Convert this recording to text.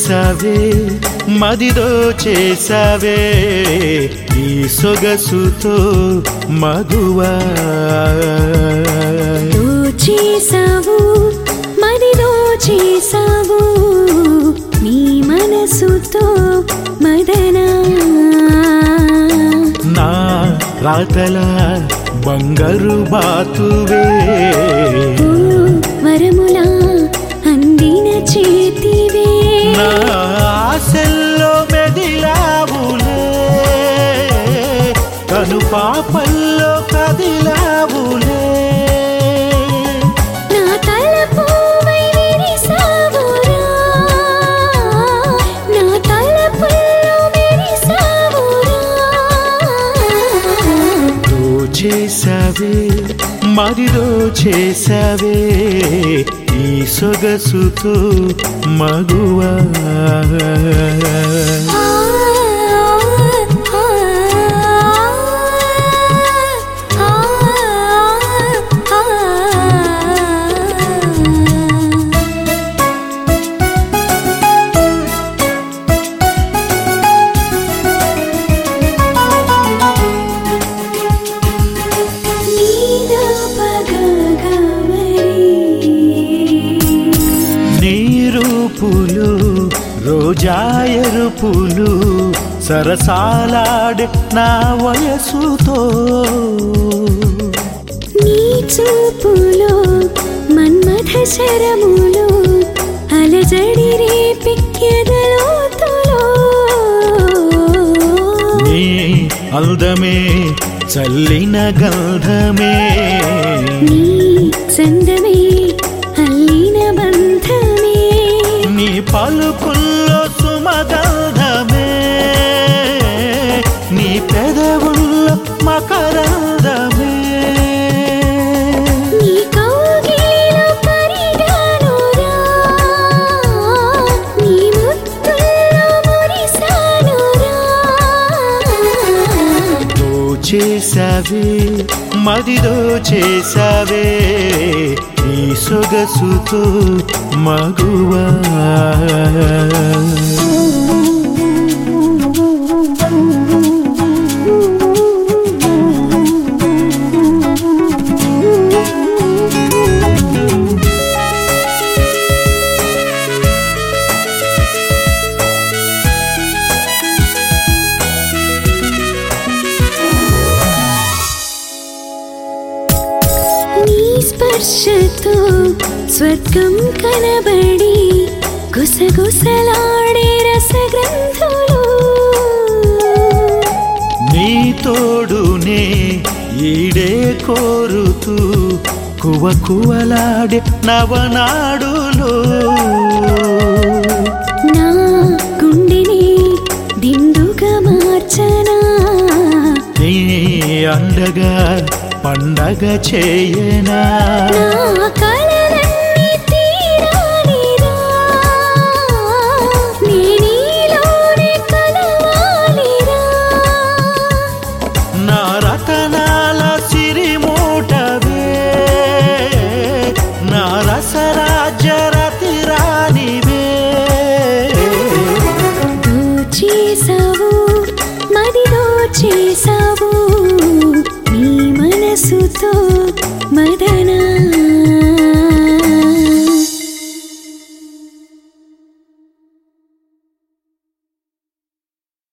చేసావే మదిదో చేసావే ఈ సొగసుతో మగువా చేసావు మదిలో చేసావు నీ మనసుతో మదనా నా రాతల బంగారు బాతువే ఓ వరములా అందిన చేతివే నా ఆశల్లో మెదిలావులే కను పాపల్లో కదిలావులే నా తలపువై విరిసావురా నా తలపుల్లో విరిసావురా చేసావే మదిలో చేసావే ఈ సొగసుతో మగువా ఆ ఆ ఆ నీదా పగగవరి నీ రూపులు రోజాయరుపులు సరసాలాడే నా వయసుతో నీ చూపులో మన్మథ శరములో అలజడి రేపి ఎదలోతులో నీ అందమే చల్లిన గంధమే నీ సందమే అల్లిన బంధమే నీ పలుకుల్లో సుమగంధమే నీ పెదవుల్లో మకరందమే నీ కౌగిలిలో పరిగానురా నీ ముత్తుల్లో మురిసానురా దో చేసావే మదిదో చేసావే ఈ సొగసుతో మగువా నీ స్పర్శతో స్వర్గం కనబడి గుసగుసలాడే రసగ్రంథులు నీ తోడునే ఈడే కోరుతూ కువ కువలాడే నవనాడులో నా గుండెని దిండుగా మార్చనా నీ అండగా పండగ చేయనా నా కలలన్నీ తీరాలిరా నీ నీలోనే కలవాలిరా నా రతనాల సిరిమూటవే నా రసరాజ్య రతిరానివే దోచేసావు మదిలో చేసావు నీ మనసుతో